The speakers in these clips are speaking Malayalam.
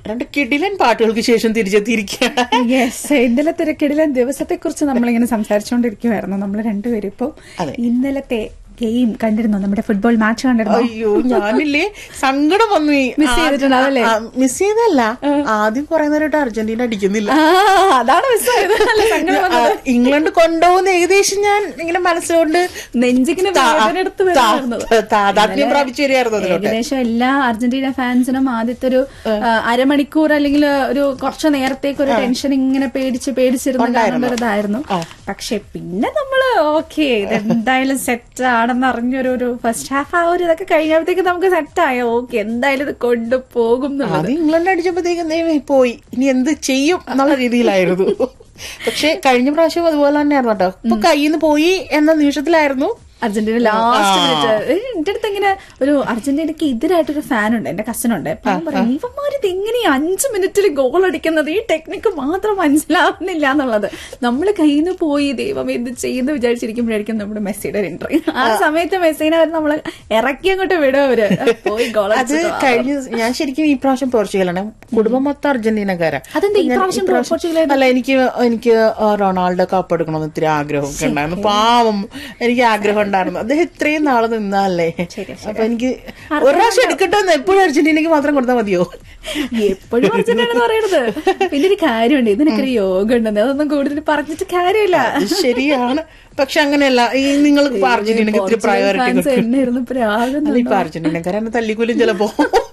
രണ്ട് കിടിലൻ പാട്ടുകൾക്ക് ശേഷം തിരിച്ചെത്തിയിരിക്കുകയാണ് യെസ് ഇന്നലെ തിരക്കിടിലെ ദിവസത്തെ കുറിച്ച് നമ്മളിങ്ങനെ സംസാരിച്ചുകൊണ്ടിരിക്കുവായിരുന്നു നമ്മൾ രണ്ടുപേരും ഇപ്പം അതെ. ഇന്നലത്തെ ഗെയിം കണ്ടിരുന്നോ നമ്മുടെ ഫുട്ബോൾ മാച്ച് കണ്ടിരുന്നോ അയ്യോ ഞാനില്ലേ സങ്കടം വന്നു Miss ചെയ്തിട്ടുണ്ടാവും അല്ലേ? മിസ് ചെയ്തല്ല ആദ്യം കുറെ നേരമായിട്ട് അർജന്റീന അടിക്കുന്നില്ല ആ, അതാണ് മിസ്സായത് അല്ല, സങ്കടം ആ, വന്നത്. ഇംഗ്ലണ്ട് കൊണ്ടുപോകുന്ന ഏകദേശം ഞാൻ ഇങ്ങനെ മനസ്സുകൊണ്ട് നെഞ്ചിങ്ങനെ താ- വേദന എടുത്ത് താ- വരുമായിരുന്നത്. താതാത്മ്യം ഇന്നലെ പ്രാപിച്ചു വരികയായിരുന്നു അതിലോട്ട് ഏകദേശം എല്ലാ അർജന്റീന ഫാൻസിനും ആദ്യത്തെ ഒരു ആ, അരമണിക്കൂർ അല്ലെങ്കിൽ ഒരു കുറച്ച് നേരത്തേക്ക് ഒരു ടെൻഷൻ ഇങ്ങനെ പേടിച്ച് പേടിച്ചിരുന്ന് കാണേണ്ട ഒരു ഇതായിരുന്നു പക്ഷെ പിന്നെ നമ്മള് ഓക്കെ ഇതെന്തായാലും സെറ്റ് ആണെന്ന് അറിഞ്ഞൊരു ഒരു ഫസ്റ്റ് ഹാഫ് ആ ഒരു ഇതൊക്കെ കഴിഞ്ഞപ്പോഴത്തേക്ക് നമുക്ക് സെറ്റ് ആയോ ഓക്കെ എന്തായാലും ഇത് കൊണ്ടുപോകും എന്നുള്ളത് അത് ഇംഗ്ലണ്ട് അടിച്ചപ്പോഴത്തേക്കും ദൈവമേ പോയി ഇനി എന്ത് ചെയ്യും എന്നുള്ള രീതിയിലായിരുന്നു പക്ഷെ കഴിഞ്ഞ പ്രാവശ്യം അതുപോലെ തന്നെയായിരുന്നു കേട്ടോ ഇപ്പൊ കയ്യിൽ നിന്ന് പോയി എന്ന നിമിഷത്തിലായിരുന്നു അർജന്റീന ലാസ്റ്റ് മിനിറ്റ് എന്റെ അടുത്ത് ഇങ്ങനെ ഒരു അർജന്റീനക്ക് എതിരായിട്ടൊരു ഫാൻ ഉണ്ട് എന്റെ കസിൻ ഉണ്ട് അപ്പൊ അവൻ പറയും ഇവന്മാർ ഇത് എങ്ങനെയാ അഞ്ചു മിനിറ്റിൽ ഗോൾ അടിക്കുന്നത് ഈ ടെക്നിക്ക് മാത്രം മനസ്സിലാവുന്നില്ല എന്നുള്ളത് നമ്മൾ കയ്യിൽ നിന്ന് പോയി ദൈവം എന്ത് ചെയ്യുന്നു വിചാരിച്ചിരിക്കുമ്പോഴായിരിക്കും നമ്മുടെ മെസ്സിയുടെ ഒരു എൻട്രി ആ സമയത്ത് മെസ്സിനെ അവർ നമ്മള് ഇറക്കി അങ്ങോട്ട് വിടും അവര് പോയി ഗോൾ അത് കഴിഞ്ഞ ഞാൻ ശരിക്കും ഈ പ്രാവശ്യം പോർച്ചുഗലാണ് കുടുംബം മൊത്തം അർജന്റീനക്കാരാ അതെന്താ ഈ ഞാൻ പ്രാവശ്യം പോർച്ചുഗൽ അല്ല എനിക്ക് എനിക്ക് റൊണാൾഡോ കപ്പ് എടുക്കണമെന്ന് ഇത്തിരി ആഗ്രഹമൊക്കെ ഉണ്ടായിരുന്നു പാവം എനിക്ക് ആഗ്രഹം ഉണ്ടായിരുന്നു അദ്ദേഹം ഇത്രയും നാളെ നിന്നല്ലേ അപ്പൊ എനിക്ക് ഒരു പ്രാവശ്യം എടുക്കട്ടെ എന്ന് എപ്പോഴും അർജന്റീനക്ക് മാത്രം കൊടുത്താൽ മതിയോ എപ്പോഴും അർജന്റീന എന്ന് പറയുന്നത് പിന്നെ ഒരു കാര്യമുണ്ട് ഇതിനൊക്കെ ഒരു യോഗ ഉണ്ടെന്ന് അതൊന്നും കൂടുതൽ പറഞ്ഞിട്ട് കാര്യമില്ല അത് ശരിയാണ് പക്ഷെ അങ്ങനെയല്ല ഈ നിങ്ങൾ അർജന്റീനക്ക് ഇത്തിരി പ്രയോറിറ്റി ഫാൻസ് കൊടുക്കും എന്നെ ഇരുന്ന് പ്രാകുന്നു അല്ല ഇപ്പൊ അർജന്റീനക്കാരെ തല്ലിക്കൂലും ചിലപ്പോ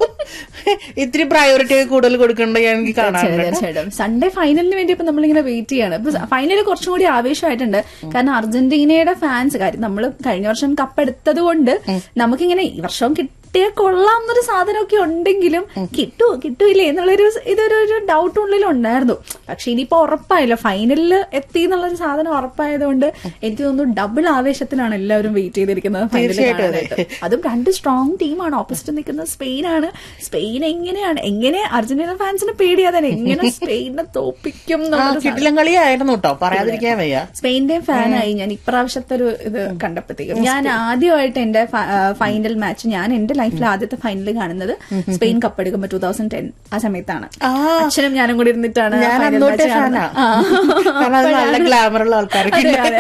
ഇത്തിരി പ്രയോറിറ്റി കൂടുതൽ കൊടുക്കണ്ട എനിക്ക് കാണാറുണ്ട് തീർച്ചയായിട്ടും സൺഡേ ഫൈനലിന് വേണ്ടി ഇപ്പൊ നമ്മളിങ്ങനെ വെയിറ്റ് ചെയ്യാണ് ഇപ്പൊ ഫൈനൽ കുറച്ചും കൂടി ആവേശമായിട്ടുണ്ട് കാരണം അർജന്റീനയുടെ ഫാൻസ് കാര്യം നമ്മൾ കഴിഞ്ഞ വർഷം കപ്പ് എടുത്തത് കൊണ്ട് നമുക്കിങ്ങനെ ഈ വർഷവും കിട്ടിയ കൊള്ളാം എന്നൊരു സാധനമൊക്കെ ഉണ്ടെങ്കിലും കിട്ടുമോ കിട്ടൂലേ എന്നുള്ളൊരു ഇതൊരു ഒരു ഡൗട്ട് ഉള്ളിൽ ഉണ്ടായിരുന്നു പക്ഷെ ഇനിയിപ്പോ ഉറപ്പായല്ലോ ഫൈനലിൽ എത്തി എന്നുള്ളൊരു സാധനം ഉറപ്പായതുകൊണ്ട് എനിക്ക് തോന്നുന്നു ഡബിൾ ആവേശത്തിലാണ് എല്ലാവരും വെയിറ്റ് ചെയ്തിരിക്കുന്നത് ഫൈനൽ തീർച്ചയായിട്ടും അതെ. കാണാനായിട്ട് അതും രണ്ട് സ്ട്രോങ് ടീമാണ് ഓപ്പോസിറ്റ് നിൽക്കുന്ന സ്പെയിനാണ് സ്പെയിൻ എങ്ങനെയാണ് എങ്ങനെ അർജന്റീന ഫാൻസിന് പേടിയാതെ എങ്ങനെ സ്പെയിനെ തോപ്പിക്കും ആ എന്നുള്ളൊരു സാധനം. കിട്ടിലം കളിയായിരുന്നു കേട്ടോ പറയാതിരിക്കാൻ വയ്യ സ്പെയിന്റെ ഫാനായി ഞാൻ ഇപ്രാവശ്യത്തെ ഒരു ഇത് കണ്ടപ്പോഴത്തേക്കും ഞാൻ ആദ്യമായിട്ട് എന്റെ ഫൈനൽ മാച്ച് ഞാൻ എന്റെ ലൈഫിൽ ആദ്യത്തെ ഫൈനൽ കാണുന്നത് സ്പെയിൻ കപ്പെടുക്കുമ്പോ ടൂ തൗസൻഡ് ടെൻ ആ സമയത്താണ് ആ അച്ഛനും ഞാനും കൂടി ഇരുന്നിട്ടാണ് ഞാൻ final അന്നോട്ടെ match ഫാനാ കാണുന്നത്. ആ. കാരണം അത് നല്ല ഗ്ലാമറുള്ള ആൾക്കാരൊക്കെ അതെ, ഇല്ലേ?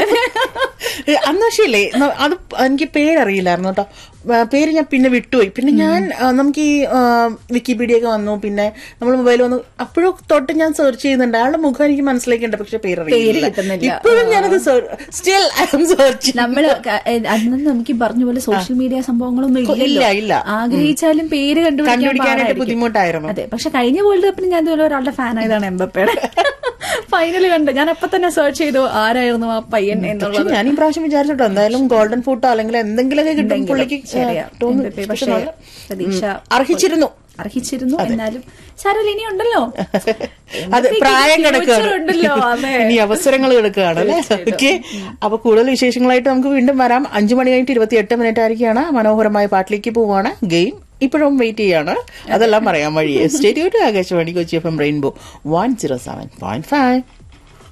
ഏ, അന്ന് പക്ഷേ ഇല്ലേ ന- അത് എനിക്ക് പേരറിയില്ലായിരുന്നു കേട്ടോ ആ, പേര് ഞാൻ പിന്നെ വിട്ടുപോയി പിന്നെ ഞാൻ ആ, നമുക്ക് ഈ ആ, വിക്കിപീഡിയ ഒക്കെ വന്നു പിന്നെ നമ്മൾ മൊബൈൽ വന്നു അപ്പോഴും തൊട്ട് ഞാൻ സെർച്ച് ചെയ്യുന്നുണ്ട് അയാളുടെ മുഖം എനിക്ക് മനസ്സിലാക്കിണ്ട് പക്ഷെ പേരറിയില്ല കിട്ടുന്നില്ല. ഇപ്പോഴും ഞാനത് സ്റ്റിൽ ഐ എം സെർച്ച് നമ്മള് ക- എ, അന്ന് നമുക്ക് ഈ പറഞ്ഞ പോലെ സോഷ്യൽ മീഡിയ സംഭവങ്ങളൊന്നും ഇല്ല, ഇല്ലല്ലോ ഇല്ല. ആഗ്രഹിച്ചാലും പേര് കണ്ടുപിടിക്കാൻ കണ്ടുപിടിക്കാനായിട്ട് പാടായിരിക്കും. ബുദ്ധിമുട്ടായിരുന്നു അതെ പക്ഷെ കഴിഞ്ഞ വേൾഡ് കപ്പിന് ഞാൻ ഇതുപോലെ ഒരാളുടെ ഫാൻ ആയതാണ് എംബപ്പയുടെ ഫൈനൽ കണ്ട് ഞാൻ അപ്പൊ തന്നെ സെർച്ച് ചെയ്തു ആരായിരുന്നു ആ പയ്യൻ പക്ഷെ എന്നുള്ളത് ഞാൻ ഈ പ്രാവശ്യം വിചാരിച്ചിട്ടോ എന്തായാലും ഗോൾഡൻ ഫൂട്ടോ അല്ലെങ്കിൽ എന്തെങ്കിലുമൊക്കെ കിട്ടും പുള്ളിക്ക് ശരിയാ ആ, തോന്നുന്നു. എംബപ്പെ പക്ഷെ പക്ഷേ നല്ല- പ്രതീക്ഷ അർഹിച്ചിരുന്നു അർഹിച്ചിരുന്നു എന്നാലും സാരല്ല ഇനി ഉണ്ടല്ലോ അത് പ്രായം കിടക്കുകയാണ് ഉണ്ടല്ലോ അതെ ഇനി അവസരങ്ങൾ കിടക്കുകയാണ് അല്ലേ ഓക്കെ അപ്പൊ കൂടുതൽ വിശേഷങ്ങളായിട്ട് നമുക്ക് വീണ്ടും വരാം അഞ്ചു മണി കഴിഞ്ഞിട്ട് ഇരുപത്തി എട്ട് മിനിറ്റ് ആയിരിക്കുകയാണ് മനോഹരമായ പാട്ടിലേക്ക് പോവാണ് ഗെയിം ഇപ്പോഴും വെയിറ്റ് ചെയ്യാണ് അതെല്ലാം പറയാൻ വഴിയെ സ്റ്റേഡിയോ Akashvani Kochi F M rainbow one zero seven point five